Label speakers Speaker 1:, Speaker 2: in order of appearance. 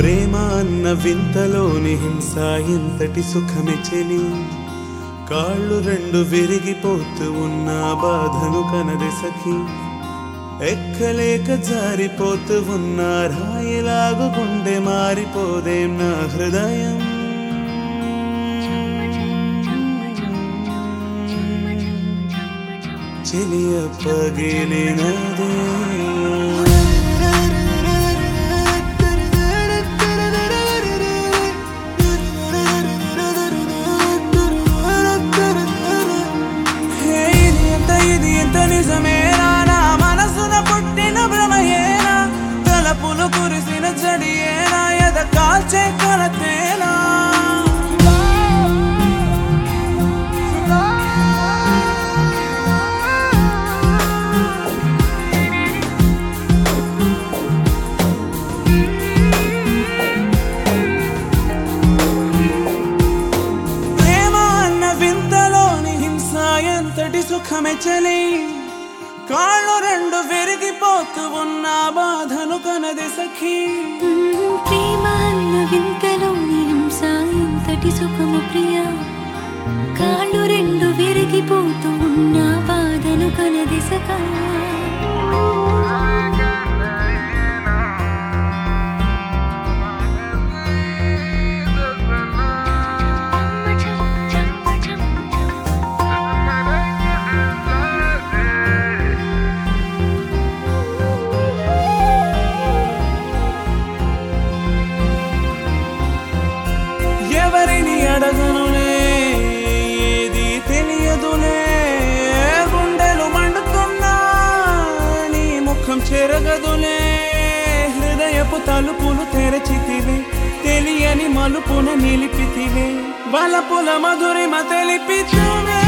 Speaker 1: ప్రేమ అన్న వింతలోని హింస ఎంతటి సుఖమే చెలి కాళ్ళు రెండు విరిగిపోతూ ఉన్న బాధను కనది సఖి ఎక్కలేక జారిపోతూ ఉన్న రాయిలాగు గుండె మారిపోదేం నా హృదయం చెలియ పగిలినదే హే, ఇది ఎంత ఇది ఎంత నిజమేనా నా మనసున పుట్టిన భ్రమయేనా తలపులు కురిసిన జడియేనా ఎద కాల్చే కొలతేనా ప్రేమ అన్న వింతలోని హింస ఎంతటి సుఖమే చలి కాళ్ళు రెండు విరిగిపోతూ ఉన్న బాధను కనది సఖీ
Speaker 2: ప్రేమ అన్న వింతలోని హింస ఎంతటి సుఖము ప్రియ కాళ్ళు రెండు విరిగిపోతూ ఉన్న బాధను కనదిసగా
Speaker 1: ఎవరిని అడగనులే ఏది తెలియదులే గుండెలు మండుతున్నా నీ ముఖం చెరగదులే హృదయపు తలుపులు తెరచితివే తెలియని మలుపున నిలిపితివే బలపుల మధురిమ తెలిపితువే